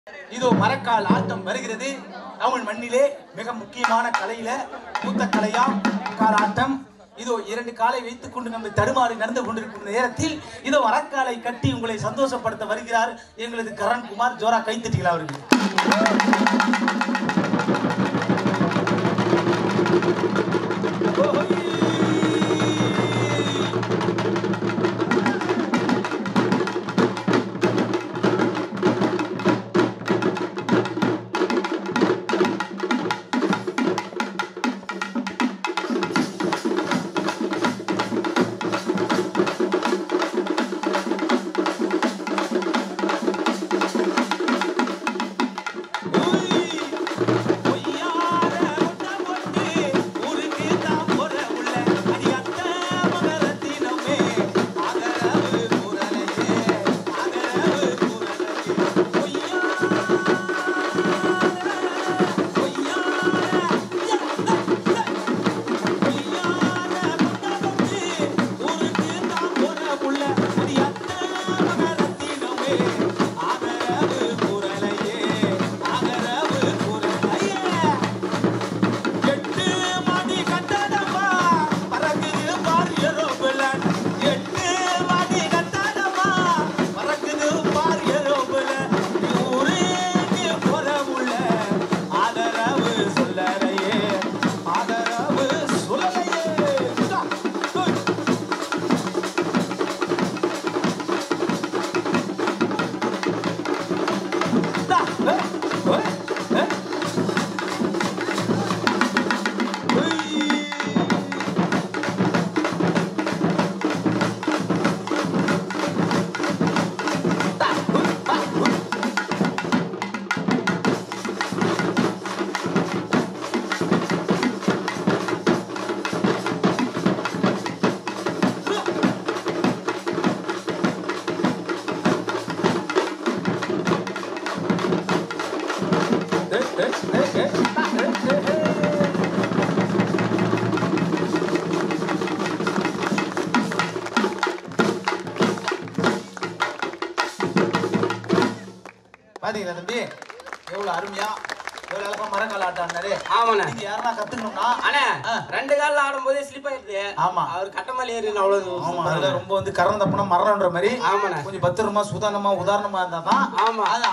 இதோ மரக்கால் ஆட்டம் வருகிறது தமிழ் மண்ணிலே மிக முக்கியமான கலையில மூத்த கலையாம் கால் ஆட்டம் இதோ இரண்டு காலை வைத்துக் கொண்டு நம்மை தடுமாறி நடந்து கொண்டிருக்கும் நேரத்தில் இதோ மரக்காலை கட்டி உங்களை சந்தோஷப்படுத்த வருகிறார் எங்களது கரண் குமார் ஜோரா கைத்தட்டிகள் அவர்கள் எட்டு மணி கட்டடமா பறக்குது பார் ஏரோப்ளேன் எட்டு மணி கட்டடமா பறக்குது பார் ஏரோப்ளேன் ஊருக்கு போறவுள்ள ஆதரவு சொல்லலையே ஆதரவு சொல்லலையே டா, டோய். டா, ஏ, ஏ, ஏ. பாத்தீங்களா தம்பி எவ்வளவு அருமையா எவ்வளவு அழகா மரக்கால் ஆட்டாரு ஆமாண்ணே. நீங்க யாரா கத்துக்கணும்னா அண்ணே ஆ. ரெண்டு கால்ல ஆடும்போதே ஸ்லிப் ஆயிடுது ஆமா. அவர் கட்டமலை ஏறி அவ்வளவு ஆமா அதுல ரொம்ப வந்து கறந்த தப்புனா மரணன்ற மாதிரி ஆமாண்ணே. கொஞ்சம் பத்திரமா சுதாரணமா உதாரணமா இருந்தா தான் ஆமா. அது